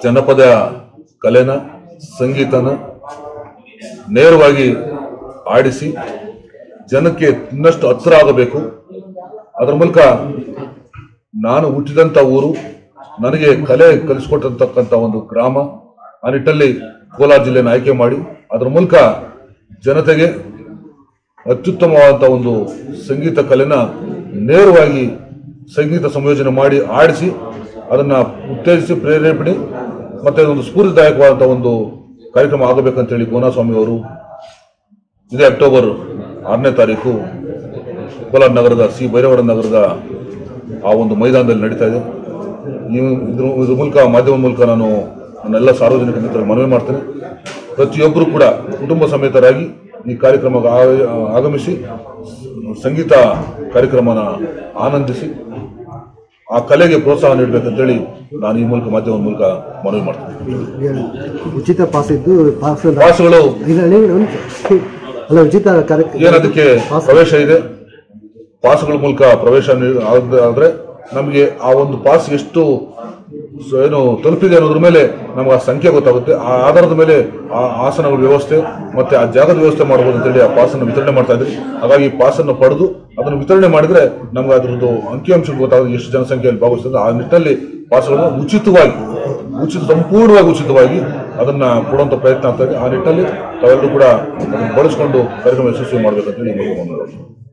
ಜನಪದ ಕಲೆನ ಸಂಗೀತನ ನೇರವಾಗಿ ಆಡಿಸಿ ಜನಕ್ಕೆ ಇನ್ನಷ್ಟು ಹತ್ತಿರ ಆಗಬೇಕು ಅದರ ಮೂಲಕ ನಾನು ಹುಟ್ಟಿದಂಥ ಊರು ನನಗೆ ಕಲೆ ಕಲಿಸ್ಕೊಟ್ಟಿರ್ತಕ್ಕಂಥ ಒಂದು ಗ್ರಾಮ ಆ ನಿಟ್ಟಲ್ಲಿ ಕೋಲಾರ ಜಿಲ್ಲೆನ ಆಯ್ಕೆ ಮಾಡಿ ಅದರ ಮೂಲಕ ಜನತೆಗೆ ಅತ್ಯುತ್ತಮವಾದಂಥ ಒಂದು ಸಂಗೀತ ಕಲೆನ ನೇರವಾಗಿ ಸಂಗೀತ ಸಂಯೋಜನೆ ಮಾಡಿ ಆಡಿಸಿ ಅದನ್ನ ಉತ್ತೇಜಿಸಿ ಪ್ರೇರೇಪಣೆ ಮತ್ತೆ ಒಂದು ಸ್ಫೂರ್ತಿದಾಯಕವಾದಂಥ ಒಂದು ಕಾರ್ಯಕ್ರಮ ಆಗಬೇಕಂತೇಳಿ ಗೋನಾಸ್ವಾಮಿ ಅವರು ಇದೇ ಅಕ್ಟೋಬರ್ ಆರನೇ ತಾರೀಕು ಕೋಲಾರ ನಗರದ ಸಿ ಭೈರವರ ನಗರದ ಆ ಒಂದು ಮೈದಾನದಲ್ಲಿ ನಡೀತಾ ಇದೆ ಈ ಇದ್ರ ಇದ್ರ ಮೂಲಕ ಮಾಧ್ಯಮ ಮೂಲಕ ನಾನು ನನ್ನೆಲ್ಲ ಸಾರ್ವಜನಿಕ ಮಿತ್ರರಿಗೆ ಮನವಿ ಮಾಡ್ತೇನೆ ಪ್ರತಿಯೊಬ್ಬರು ಕೂಡ ಕುಟುಂಬ ಸಮೇತರಾಗಿ ಈ ಕಾರ್ಯಕ್ರಮಕ್ಕೆ ಆ- ಆಗಮಿಸಿ ಸಂಗೀತ ಕಾರ್ಯಕ್ರಮನ ಆನಂದಿಸಿ ಆ ಕಲೆಗೆ ಪ್ರೋತ್ಸಾಹ ನೀಡಬೇಕಂತೇಳಿ ನಾನು ಈ ಮೂಲಕ ಮಾಧ್ಯಮದ ಮೂಲಕ ಮನವಿ ಮಾಡ್ತೇನೆ ಉಚಿತ ಪಾಸ್ ಇದ್ದು ಪಾಸ್ ಪಾಸ್ಗಳು ಅಲ್ಲ ಉಚಿತ ಕಾರ್ಯಕ್ರಮ ಏನದಕ್ಕೆ ಪ್ರವೇಶ ಇದೆ ಪಾಸ್ಗಳ ಮೂಲಕ ಪ್ರವೇಶ ನೀ- ಆದ- ಆದ್ರೆ ನಮಗೆ ಆ ಒಂದು ಪಾಸ್ ಎಷ್ಟು ಸ- ಏನು ತಲುಪಿದೆ ಅನ್ನೋದ್ರ ಮೇಲೆ ನಮ್ಗೆ ಆ ಸಂಖ್ಯೆ ಗೊತ್ತಾಗುತ್ತೆ ಆ ಆಧಾರದ ಮೇಲೆ ಆ ಆಸನಗಳ ವ್ಯವಸ್ಥೆ ಮತ್ತೆ ಆ ಜಾಗದ ವ್ಯವಸ್ಥೆ ಮಾಡ್ಬೋದು ಅಂತೇಳಿ ಆ ಪಾಸನ್ನು ವಿತರಣೆ ಮಾಡ್ತಾ ಇದ್ರಿ ಹಾಗಾಗಿ ಈ ಪಾಸನ್ನು ಪಡೆದು ಅದನ್ನು ವಿತರಣೆ ಮಾಡಿದ್ರೆ ನಮ್ಗೆ ಅದ್ರದ್ದು ಅಂಕಿಅಂಶ ಗೊತ್ತಾಗುತ್ತೆ ಎಷ್ಟು ಜನಸಂಖ್ಯೆಯಲ್ಲಿ ಭಾಗವಹಿಸ್ತದೆ ಆ ನಿಟ್ಟಿನಲ್ಲಿ ಪಾಸ್ಗಳನ್ನು ಉಚಿತವಾಗಿ ಉಚಿತ ಸಂಪೂರ್ಣವಾಗಿ ಉಚಿತವಾಗಿ ಅದನ್ನ ಕೊಡುವಂತ ಪ್ರಯತ್ನ ಆಗ್ತಾ ಇದೆ ಆ ನಿಟ್ಟಿನಲ್ಲಿ ತಾವೆಲ್ಲರೂ ಕೂಡ ಅದನ್ನು ಬಳಸಿಕೊಂಡು ಕಾರ್ಯಕ್ರಮ ಯಶಸ್ವಿ ಮಾಡಬೇಕಂತೇಳಿ ಈ ಮೂಲಕ ಮನವಿ ಮಾಡ್ತೀನಿ.